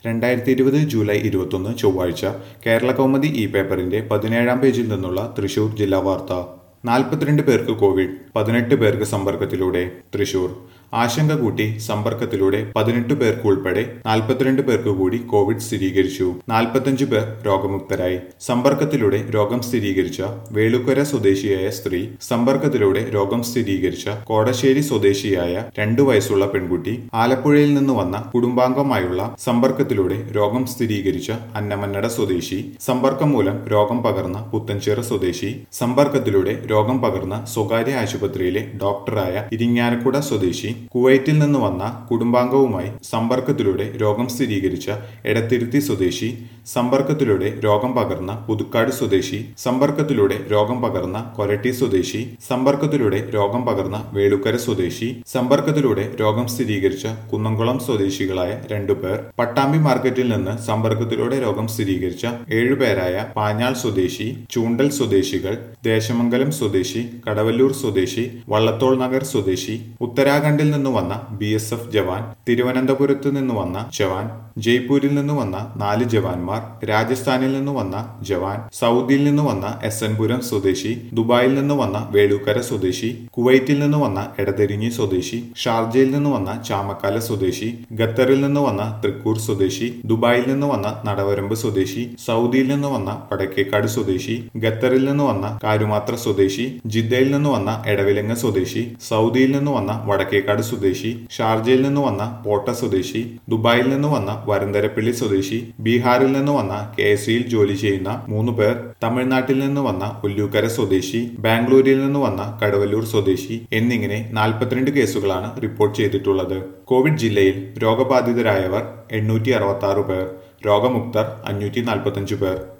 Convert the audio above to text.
രണ്ടായിരത്തി ഇരുപത് ജൂലൈ ഇരുപത്തൊന്ന് ചൊവ്വാഴ്ച കേരള കൗമുദി ഇ പേപ്പറിന്റെ പതിനേഴാം പേജിൽ നിന്നുള്ള തൃശൂർ ജില്ലാ വാർത്ത നാൽപ്പത്തിരണ്ട് പേർക്ക് കോവിഡ് പതിനെട്ട് പേർക്ക് സമ്പർക്കത്തിലൂടെ തൃശൂർ ആശങ്ക കൂട്ടി സമ്പർക്കത്തിലൂടെ പതിനെട്ട് പേർക്ക് ഉൾപ്പെടെ നാൽപ്പത്തിരണ്ട് പേർക്ക് കൂടി കോവിഡ് സ്ഥിരീകരിച്ചു നാൽപ്പത്തഞ്ച് പേർ രോഗമുക്തരായി സമ്പർക്കത്തിലൂടെ രോഗം സ്ഥിരീകരിച്ച വേളുക്കര സ്വദേശിയായ സ്ത്രീ സമ്പർക്കത്തിലൂടെ രോഗം സ്ഥിരീകരിച്ച കോടശ്ശേരി സ്വദേശിയായ രണ്ടു വയസ്സുള്ള പെൺകുട്ടി ആലപ്പുഴയിൽ നിന്ന് വന്ന കുടുംബാംഗമായുള്ള സമ്പർക്കത്തിലൂടെ രോഗം സ്ഥിരീകരിച്ച അന്നമന്നട സ്വദേശി സമ്പർക്കം മൂലം രോഗം പകർന്ന പുത്തൻചിറ സ്വദേശി സമ്പർക്കത്തിലൂടെ രോഗം പകർന്ന സ്വകാര്യ ആശുപത്രിയിലെ ഡോക്ടറായ ഇരിങ്ങാലക്കുട സ്വദേശി കുവൈറ്റിൽ നിന്ന് വന്ന കുടുംബാംഗവുമായി സമ്പർക്കത്തിലൂടെ രോഗം സ്ഥിരീകരിച്ച എടത്തിരുത്തി സ്വദേശി സമ്പർക്കത്തിലൂടെ രോഗം പകർന്ന പുതുക്കാട് സ്വദേശി സമ്പർക്കത്തിലൂടെ രോഗം പകർന്ന കൊരട്ടി സ്വദേശി സമ്പർക്കത്തിലൂടെ രോഗം പകർന്ന വേളുക്കര സ്വദേശി സമ്പർക്കത്തിലൂടെ രോഗം സ്ഥിരീകരിച്ച കുന്നംകുളം സ്വദേശികളായ രണ്ടുപേർ പട്ടാമ്പി മാർക്കറ്റിൽ നിന്ന് സമ്പർക്കത്തിലൂടെ രോഗം സ്ഥിരീകരിച്ച ഏഴുപേരായ പാഞ്ഞാൾ സ്വദേശി ചൂണ്ടൽ സ്വദേശികൾ ദേശമംഗലം സ്വദേശി കടവല്ലൂർ സ്വദേശി വള്ളത്തോൾ നഗർ സ്വദേശി ഉത്തരാഖണ്ഡിൽ നിന്ന് വന്ന ബി എസ് എഫ് ജവാൻ തിരുവനന്തപുരത്ത് നിന്ന് വന്ന ജവാൻ ജയ്പൂരിൽ നിന്ന് വന്ന നാല് ജവാന്മാർ രാജസ്ഥാനിൽ നിന്ന് വന്ന ജവാൻ സൗദിയിൽ നിന്ന് വന്ന എസ് എൻ പുരം സ്വദേശി ദുബായിൽ നിന്ന് വന്ന വേളൂക്കര സ്വദേശി കുവൈറ്റിൽ നിന്ന് വന്ന എടതെരിഞ്ഞി സ്വദേശി ഷാർജയിൽ നിന്ന് വന്ന ചാമക്കാല സ്വദേശി ഖത്തറിൽ നിന്ന് വന്ന തൃക്കൂർ സ്വദേശി ദുബായിൽ നിന്ന് വന്ന നടവരമ്പ് സ്വദേശി സൗദിയിൽ നിന്ന് വന്ന വടക്കേക്കാട് സ്വദേശി ഖത്തറിൽ നിന്ന് വന്ന കാരുമാത്ര സ്വദേശി ജിദ്ദയിൽ നിന്ന് വന്ന എടവിലങ്ങ സ്വദേശി സൗദിയിൽ നിന്ന് വന്ന വടക്കേക്കാട് സ്വദേശി ഷാർജയിൽ നിന്ന് വന്ന പോട്ട സ്വദേശി ദുബായിൽ നിന്ന് വന്ന വരന്തരപ്പള്ളി സ്വദേശി ബീഹാറിൽ നിന്ന് വന്ന കെ എസ് സിയിൽ ജോലി ചെയ്യുന്ന മൂന്ന് പേർ തമിഴ്നാട്ടിൽ നിന്ന് വന്ന ഒല്ലൂക്കര സ്വദേശി ബാംഗ്ലൂരിൽ നിന്ന് വന്ന കടവല്ലൂർ സ്വദേശി എന്നിങ്ങനെ നാൽപ്പത്തിരണ്ട് കേസുകളാണ് റിപ്പോർട്ട് ചെയ്തിട്ടുള്ളത് കോവിഡ് ജില്ലയിൽ രോഗബാധിതരായവർ എണ്ണൂറ്റി അറുപത്തി ആറ് പേർ രോഗമുക്തർ അഞ്ഞൂറ്റി നാൽപ്പത്തഞ്ച് പേർ